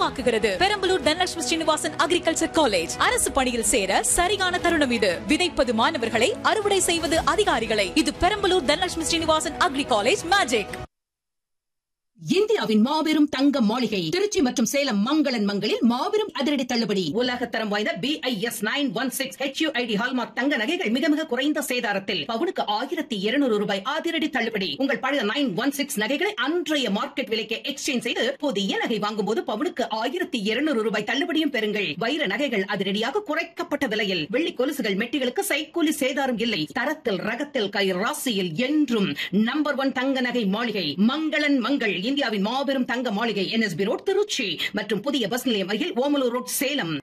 உருவாக்குகிறது Perambalur Dhanalakshmi Srinivasan agriculture college அரசு பணியில் சேர சரியான தருணம் இது விதைப்பது மாணவர்களை அறுவடை செய்வது அதிகாரிகளை இது Perambalur Dhanalakshmi Srinivasan agri college magic இந்தியாவின் மாபெரும் தங்க மாளிகை திருச்சி மற்றும் சேலம் மங்களன் மங்களில் மாபெரும் அதிரடி தள்ளுபடி உலகத்தரம் வாய்ந்த B I S nine one six HUID hallmark தங்க நகைகள் மிக மிக குறைந்த சேதாரத்தில் பவுனுக்கு ஆயிரத்தி இருநூறு ரூபாய் அதிரடி தள்ளுபடி உங்கள் பழைய நைன் ஒன் சிக்ஸ் நகைகளை அன்றைய மார்க்கெட் விலைக்கு எக்ஸ்சேஞ்ச் செய்து புதிய நகை வாங்கும் போது பவுனுக்கு ஆயிரத்தி இருநூறு ரூபாய் தள்ளுபடியும் பெறுங்கள் வைர நகைகள் அதிரடியாக குறைக்கப்பட்ட விலையில் வெள்ளி கொலுசுகள் மெட்டிகளுக்கு சைக்கூலி சேதாரம் இல்லை தரத்தில் ரகத்தில் கை ராசியில் என்றும் நம்பர் ஒன் தங்க நகை மாளிகை மங்களன் மங்கள் இந்தியாவின் மாபெரும் தங்க மாளிகை என்எஸ்பி ரோட் திருச்சி மற்றும் புதிய பஸ் நிலையம் அருகில் Omalur road Salem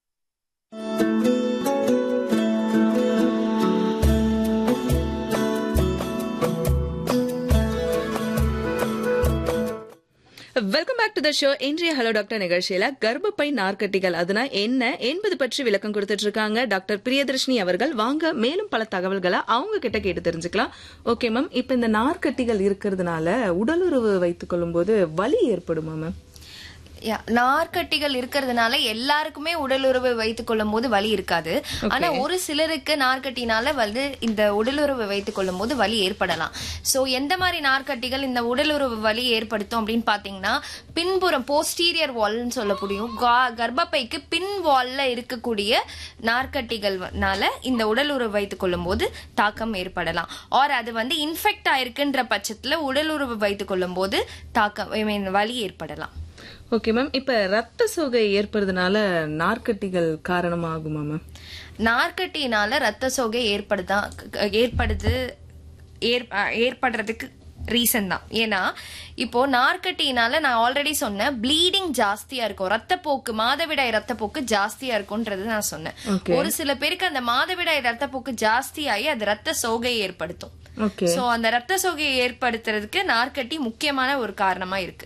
welcome back to the show இன்றைய ஹலோ டாக்டர் நிகழ்ச்சியில கர்ப்பப்பை நார்க்கட்டிகள் அதுனா என்ன என்பது பற்றி விளக்கம் கொடுத்துட்டு இருக்காங்க டாக்டர் பிரியதர்ஷினி அவர்கள் வாங்க மேலும் பல தகவல்களை அவங்க கிட்ட கேட்டு தெரிஞ்சுக்கலாம் ஓகே மேம் இப்ப இந்த நார்க்கட்டிகள் இருக்கிறதுனால உடலுறவு வைத்துக் கொள்ளும் போது வலி ஏற்படுமா மேம் யா, நார்க்கட்டிகள் இருக்கிறதுனால எல்லாருக்குமே உடலுறவு வைத்துக் கொள்ளும் போது வலி இருக்காது ஆனா ஒரு சிலருக்கு நார்க்கட்டினால வந்து இந்த உடலுறவு வைத்துக் கொள்ளும் போது வலி ஏற்படலாம் சோ எந்த மாதிரி நார்க்கட்டிகள் இந்த உடலுறவு வலி ஏற்படுத்தும் அப்படின்னு பாத்தீங்கன்னா பின்புறம் போஸ்டீரியர் வால்னு சொல்ல முடியும் கா- கர்ப்பப்பைக்கு பின் வால்ல இருக்கக்கூடிய நார்க்கட்டிகள்னால இந்த உடலுறவு வைத்துக் கொள்ளும் போது தாக்கம் ஏற்படலாம் ஆர் அது வந்து இன்ஃபெக்ட் ஆயிருக்குன்ற பட்சத்துல உடலுறவு வைத்துக் கொள்ளும் போது தாக்கம் I mean, வலி ஏற்படலாம் ஓகே மேம் இப்ப ரத்த சோகை ஏற்படுறதுனால நார்க்கட்டிகள் காரணமாகுமா மேம் நார்க்கட்டினால ரத்த சோகை ஏற்படுதா க- ஏற்படுது ஏற்- அஹ் ஏற்படுறதுக்கு ரீசன் தான் ஏன்னா இப்போ நார்க்கட்டினால நான் ஆல்ரெடி சொன்னேன் ப்ளீடிங் ஜாஸ்தியா இருக்கும் ரத்தப்போக்கு மாதவிடாய் ரத்தப்போக்கு ஜாஸ்தியா இருக்கும்ன்றது நான் சொன்னேன் Okay. ஒரு சில பேருக்கு அந்த மாதவிடாய் ரத்தப்போக்கு ஜாஸ்தியாகி அது ரத்த சோகை ஏற்படுத்தும் ஓகே சோ அந்த ரத்த சோகையை ஏற்படுத்துறதுக்கு நார்க்கட்டி முக்கியமான ஒரு காரணமா இருக்கு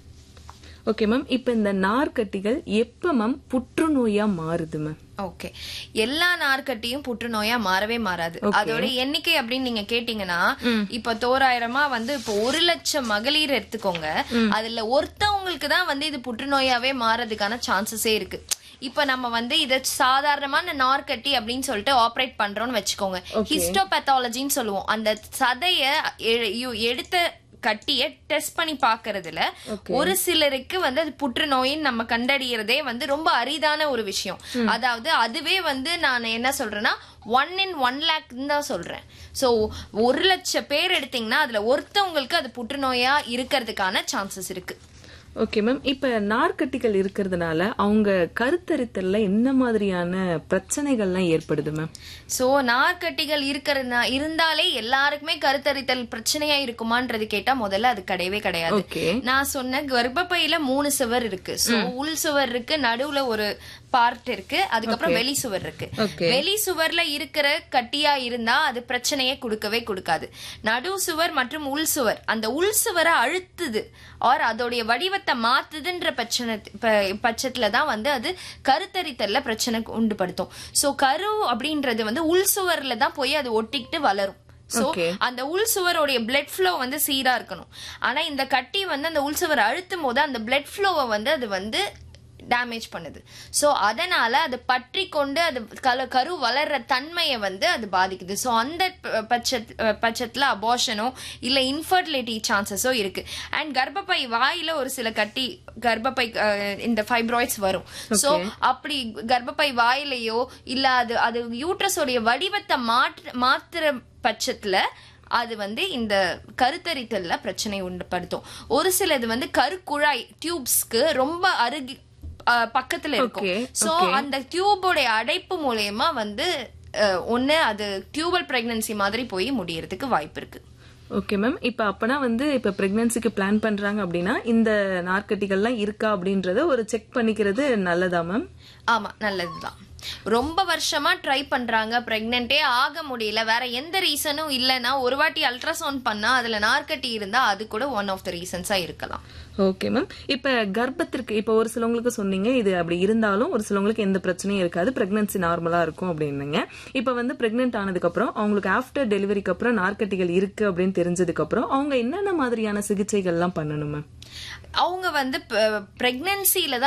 ஓகே மேம் இப்ப இந்த நார்க்கட்டிகள் எப்ப மேம் புற்றுநோயா மாறுது மேம் ஓகே எல்லா நார்க்கட்டியும் புற்றுநோயா மாறவே மாறாது அதோட எண்ணிக்கை அப்படின்னு நீங்க கேட்டீங்கன்னா இப்ப தோராயிரமா வந்து இப்போ ஒரு லட்சம் மகளிர் எடுத்துக்கோங்க அதுல ஒருத்தவங்களுக்கு தான் வந்து இது புற்றுநோயாவே மாறதுக்கான சான்சஸே இருக்கு இப்ப நம்ம வந்து இத சாதாரணமான நார்க்கட்டி அப்படின்னு சொல்லிட்டு ஆபரேட் பண்றோம்னு வச்சுக்கோங்க ஹிஸ்டோபேத்தாலஜின்னு சொல்லுவோம் அந்த சதைய எ- யு- எடுத்த கட்டிய டெஸ்ட் பண்ணி பாக்குறதுல ஒரு சிலருக்கு வந்து அது புற்றுநோயின்னு நம்ம கண்டறியறதே வந்து ரொம்ப அரிதான ஒரு விஷயம் அதாவது அதுவே வந்து நான் என்ன சொல்றேன்னா ஒன் இன் ஒன் லேக் தான் சொல்றேன் சோ ஒரு லட்சம் பேர் எடுத்தீங்கன்னா அதுல ஒருத்தவங்களுக்கு அது புற்றுநோயா இருக்கிறதுக்கான சான்சஸ் இருக்கு ஓகே மேம் இப்ப நார்க்கட்டிகள் இருக்கிறதுனால அவங்க கருத்தரித்தல்ல என்ன மாதிரியான பிரச்சனைகள்லாம் ஏற்படுது மேம் சோ நார்க்கட்டிகள் இருக்கிற இருந்தாலே எல்லாருக்குமே கருத்தரித்தல் பிரச்சனையா இருக்குமான்றது கேட்டா முதல்ல அது கிடையவே கிடையாது ஓகே நான் சொன்ன கர்ப்பப்பையில மூணு சுவர் இருக்கு சோ உள் சுவர் இருக்கு நடுவுல ஒரு பார்ட் இருக்கு அதுக்கப்புறம் வெளி சுவர் இருக்கு Okay. வெளி சுவர்ல இருக்கிற கட்டியா இருந்தா அது பிரச்சனையே கொடுக்கவே கொடுக்காது நடு சுவர் மற்றும் உள் சுவர் அந்த உள் சுவரை அழுத்துது ஆர் அதோடைய வடிவத்தை மாத்துதுன்ற பிரச்சனை ப- பட்சத்துல தான் வந்து அது கருத்தரித்தல்ல பிரச்சனை உண்டுபடுத்தும் சோ கரு அப்படின்றது வந்து உள் சுவர்ல தான் போய் அது ஒட்டிக்கிட்டு வளரும் சோ Okay. அந்த உள் சுவருடைய பிளட் ஃப்ளோ வந்து சீரா இருக்கணும் ஆனா இந்த கட்டி வந்து அந்த உள் சுவர் அழுத்தும் போது அந்த பிளட் ஃப்ளோவை வந்து அது வந்து டேமேஜ் பண்ணுது சோ அதனால அது பற்றி கொண்டு அது கல கரு வளர்ற தன்மையை வந்து அது பாதிக்குது சோ அந்த ப- பட்சத் பட்சத்துல அபார்ஷனோ இல்ல இன்ஃபர்டிலிட்டி சான்சஸோ இருக்கு அண்ட் கர்ப்பப்பை வாயில ஒரு சில கட்டி கர்ப்பப்பை அஹ், இந்த ஃபைப்ராய்ட்ஸ் வரும் சோ அப்படி கர்ப்பப்பை வாயிலையோ இல்ல அது அது யூட்ரஸோடைய வடிவத்தை மாற்ற மாத்துற பட்சத்துல அது வந்து இந்த கருத்தரித்தல்ல பிரச்சனை உண்டுபடுத்தும் ஒரு சிலது வந்து கருக்குழாய் டியூப்ஸ்க்கு ரொம்ப அருகி அஹ், பக்கத்துல இருக்கும் Okay, சோ அந்த டியூபோடைய அடைப்பு மூலயமா வந்து அஹ், ஒண்ணு அது டியூபல் பிரெக்னன்சி மாதிரி போய் முடியறதுக்கு வாய்ப்பு இருக்கு ஓகே மேம் இப்ப அப்பனா வந்து இப்ப பிரெக்னன்சிக்கு பிளான் பண்றாங்க அப்படின்னா இந்த நார்க்கட்டிகள்லாம் இருக்கா அப்படின்றத ஒரு செக் பண்ணிக்கிறது நல்லதா மேம் ஆமா நல்லதுதான் ரொம்ப வருஷமா ட்ரை பண்றாங்க பிரெக்னென்ட்டே ஆக முடியல வேற எந்த ரீசனும் இல்லைன்னா ஒரு வாட்டி அல்ட்ராசவுண்ட் பண்ணா அதுல நார்க்கட்டி இருந்தா அது கூட ஒன் ஆஃப் த ரீசன்ஸா இருக்கலாம் ஓகே மேம் இப்ப கர்ப்பத்திற்கு இப்ப ஒரு சிலவங்களுக்கு சொன்னீங்க இது அப்படி இருந்தாலும் ஒரு சிலவங்களுக்கு எந்த பிரச்சனையும் இருக்காது பிரெக்னன்சி நார்மலா இருக்கும் அப்படின்னீங்க இப்ப வந்து பிரெக்னென்ட் ஆனதுக்கு அப்புறம் அவங்களுக்கு ஆஃப்டர் டெலிவரிக்கு அப்புறம் நார்க்கட்டிகள் இருக்கு அப்படின்னு தெரிஞ்சதுக்கு அப்புறம் அவங்க என்னென்ன மாதிரியான சிகிச்சைகள்லாம் பண்ணணும் மேம் அவங்க வந்து பிரெக்னன்சில